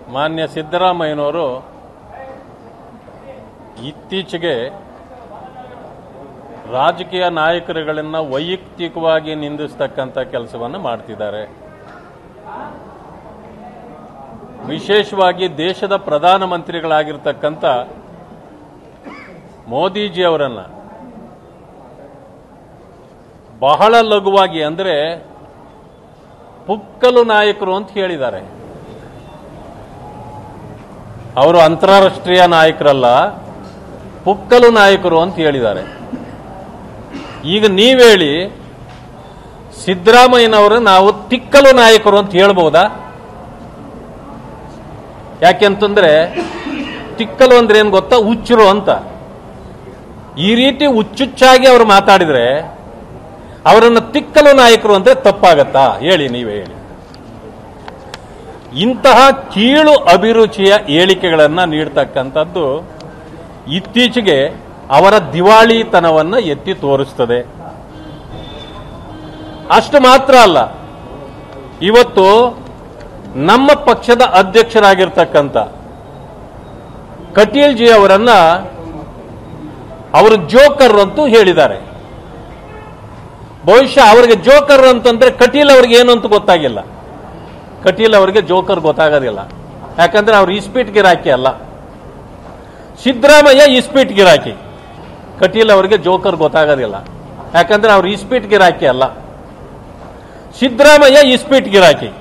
ಮಾನ್ಯ ಸಿದ್ದರಾಮಯ್ಯನವರು ಇತ್ತೀಚೆಗೆ ರಾಜಕೀಯ ನಾಯಕರುಗಳನ್ನ ವೈಯಕ್ತಿಕವಾಗಿ ನಿಂದಿಸ್ತಕ್ಕಂಥ ಕೆಲಸವನ್ನು ಮಾಡ್ತಿದ್ದಾರೆ ವಿಶೇಷವಾಗಿ ದೇಶದ ಪ್ರಧಾನಮಂತ್ರಿಗಳಾಗಿರ್ತಕ್ಕಂಥ ಮೋದಿಜಿ ಅವರನ್ನ ಬಹಳ ಲಘುವಾಗಿ ಅಂದರೆ ಪುಕ್ಕಲು ನಾಯಕರು ಅಂತ ಹೇಳಿದ್ದಾರೆ ಅವರು ಅಂತಾರಾಷ್ಟ್ರೀಯ ನಾಯಕರಲ್ಲ ಪುಕ್ಕಲು ನಾಯಕರು ಅಂತ ಹೇಳಿದ್ದಾರೆ ಈಗ ನೀವೇಳಿ ಸಿದ್ದರಾಮಯ್ಯನವರು ನಾವು ತಿಕ್ಕಲು ನಾಯಕರು ಅಂತ ಹೇಳ್ಬಹುದಾ ಯಾಕೆಂತಂದ್ರೆ ತಿಕ್ಕಲು ಅಂದ್ರೆ ಏನ್ ಗೊತ್ತಾ ಹುಚ್ಚರು ಅಂತ ಈ ರೀತಿ ಹುಚ್ಚುಚ್ಚಾಗಿ ಅವರು ಮಾತಾಡಿದ್ರೆ ಅವರನ್ನು ತಿಕ್ಕಲು ನಾಯಕರು ಅಂದ್ರೆ ತಪ್ಪಾಗತ್ತಾ ಹೇಳಿ ನೀವೇ ಹೇಳಿ ಇಂತಹ ಕೀಳು ಅಭಿರುಚಿಯ ಹೇಳಿಕೆಗಳನ್ನು ನೀಡ್ತಕ್ಕಂಥದ್ದು ಇತ್ತೀಚೆಗೆ ಅವರ ದಿವಾಳಿತನವನ್ನು ಎತ್ತಿ ತೋರಿಸ್ತದೆ ಅಷ್ಟು ಮಾತ್ರ ಅಲ್ಲ ಇವತ್ತು ನಮ್ಮ ಪಕ್ಷದ ಅಧ್ಯಕ್ಷರಾಗಿರ್ತಕ್ಕಂಥ ಕಟೀಲ್ ಜಿ ಅವರನ್ನ ಅವರು ಜೋಕರ್ ಅಂತೂ ಹೇಳಿದ್ದಾರೆ ಬಹುಶಃ ಅವರಿಗೆ ಜೋಕರ್ ಅಂತಂದ್ರೆ ಕಟೀಲ್ ಅವ್ರಿಗೆ ಏನು ಅಂತ ಗೊತ್ತಾಗಿಲ್ಲ ಕಟೀಲ್ ಅವರಿಗೆ ಜೋಕರ್ ಗೊತ್ತಾಗೋದಿಲ್ಲ ಯಾಕಂದ್ರೆ ಅವ್ರು ಇಸ್ಪೀಟ್ ಗಿರಾಕಿ ಅಲ್ಲ ಸಿದ್ದರಾಮಯ್ಯ ಇಸ್ಪೀಟ್ ಗಿರಾಕಿ ಕಟೀಲ್ ಅವರಿಗೆ ಜೋಕರ್ ಗೊತ್ತಾಗೋದಿಲ್ಲ ಯಾಕಂದ್ರೆ ಅವ್ರು ಇಸ್ಪೀಟ್ ಗಿರಾಕಿ ಅಲ್ಲ ಸಿದ್ದರಾಮಯ್ಯ ಇಸ್ಪೀಟ್ ಗಿರಾಕಿ